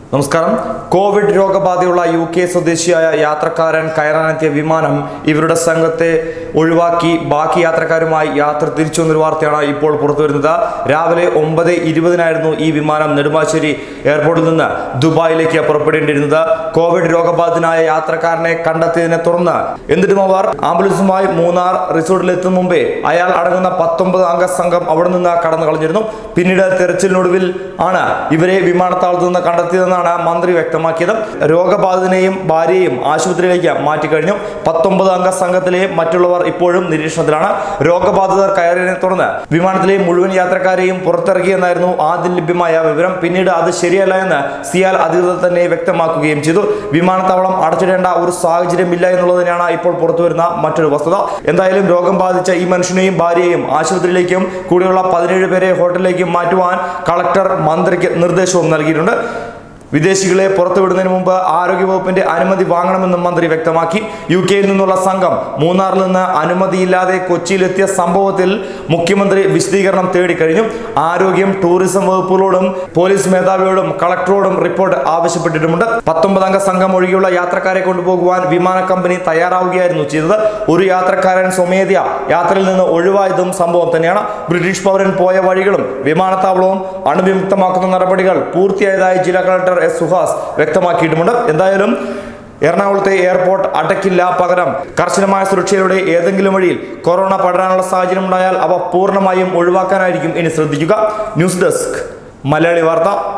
നമസ്കാരം Covid രോഗബാധയുള്ള U K സ്വദേശിയായ യാത്രക്കാരൻ കയറാനെത്തിയ വിമാനം ഇവരുടെ സംഘത്തെ ഒഴിവാക്കി ബാക്കി യാത്രക്കാരുമായി യാത്ര തിരിച്ചു വന്നൊരു വാർത്തയാണ് ഇപ്പോൾ പുറത്തുവരുന്നത് രാവിലെ ഒമ്പത് ഇരുപതിനായിരുന്നു ഈ വിമാനം നെടുമ്പാശ്ശേരി എയർപോർട്ടിൽ നിന്ന് ദുബായിലേക്ക് പുറപ്പെടേണ്ടിയിരുന്നത് കോവിഡ് രോഗബാധിതനായ യാത്രക്കാരനെ കണ്ടെത്തിയതിനെ തുടർന്ന് എന്നിട്ടും അവർ ആംബുലൻസുമായി മൂന്നാർ റിസോർട്ടിൽ എത്തും മുമ്പേ അയാൾ അടങ്ങുന്ന പത്തൊമ്പത് അംഗ സംഘം അവിടെ നിന്ന് കടന്നു കളഞ്ഞിരുന്നു പിന്നീട് തെരച്ചിലിനൊടുവിൽ ആണ് ഇവരെ വിമാനത്താവളത്തിൽ നിന്ന് കണ്ടെത്തിയതെന്നാണ് മന്ത്രി വ്യക്തമാക്കിയത് രോഗബാധിതനെയും ഭാര്യയെയും ആശുപത്രിയിലേക്ക് മാറ്റിക്കഴിഞ്ഞു പത്തൊമ്പത് അംഗ സംഘത്തിലെ മറ്റുള്ളവർ ഇപ്പോഴും നിരീക്ഷണത്തിലാണ് രോഗബാധിതർ കയറിയതിനെ തുടർന്ന് വിമാനത്തിലെ മുഴുവൻ യാത്രക്കാരെയും പുറത്തിറക്കിയെന്നായിരുന്നു ആദ്യം ലഭ്യമായ വിവരം പിന്നീട് അത് ശരിയല്ല എന്ന് സിയാൽ അധികൃതർ തന്നെ വ്യക്തമാക്കുകയും ചെയ്തു വിമാനത്താവളം അടച്ചിടേണ്ട ഒരു സാഹചര്യമില്ല എന്നുള്ളത് തന്നെയാണ് ഇപ്പോൾ പുറത്തുവരുന്ന മറ്റൊരു വസ്തുത എന്തായാലും രോഗം ബാധിച്ച ഈ മനുഷ്യനെയും ഭാര്യയെയും ആശുപത്രിയിലേക്കും കൂടെയുള്ള പതിനേഴ് പേരെ ഹോട്ടലിലേക്കും മാറ്റുവാൻ കളക്ടർ മന്ത്രിക്ക് നിർദ്ദേശവും നൽകിയിട്ടുണ്ട് വിദേശികളെ പുറത്തുവിടുന്നതിന് മുമ്പ് ആരോഗ്യവകുപ്പിന്റെ അനുമതി വാങ്ങണമെന്നും മന്ത്രി വ്യക്തമാക്കി യു കെയിൽ നിന്നുള്ള സംഘം മൂന്നാറിൽ നിന്ന് അനുമതിയില്ലാതെ കൊച്ചിയിലെത്തിയ സംഭവത്തിൽ മുഖ്യമന്ത്രി വിശദീകരണം തേടിക്കഴിഞ്ഞു ആരോഗ്യം ടൂറിസം വകുപ്പുകളോടും പോലീസ് മേധാവിയോടും കളക്ടറോടും റിപ്പോർട്ട് ആവശ്യപ്പെട്ടിട്ടുമുണ്ട് പത്തൊമ്പതംഗ സംഘം ഒഴികെയുള്ള യാത്രക്കാരെ കൊണ്ടുപോകുവാൻ വിമാന കമ്പനി തയ്യാറാവുകയായിരുന്നു ചെയ്തത് ഒരു യാത്രക്കാരൻ സ്വമേധയ യാത്രയിൽ നിന്ന് ഒഴിവായതും സംഭവം തന്നെയാണ് ബ്രിട്ടീഷ് പൗരൻ പോയ വഴികളും വിമാനത്താവളവും അണുവിമുക്തമാക്കുന്ന നടപടികൾ പൂർത്തിയായതായി ജില്ലാ കളക്ടർ എസ് സുഹാസ് വ്യക്തമാക്കിയിട്ടുമുണ്ട് എന്തായാലും എറണാകുളത്തെ എയർപോർട്ട് അടയ്ക്കില്ല പകരം കർശനമായ സുരക്ഷയിലൂടെ ഏതെങ്കിലും വഴിയിൽ കൊറോണ പടരാനുള്ള സാഹചര്യം ഉണ്ടായാൽ അവ പൂർണ്ണമായും ഒഴിവാക്കാനായിരിക്കും ഇനി ശ്രദ്ധിക്കുക ന്യൂസ് ഡെസ്ക് മലയാളി വാർത്ത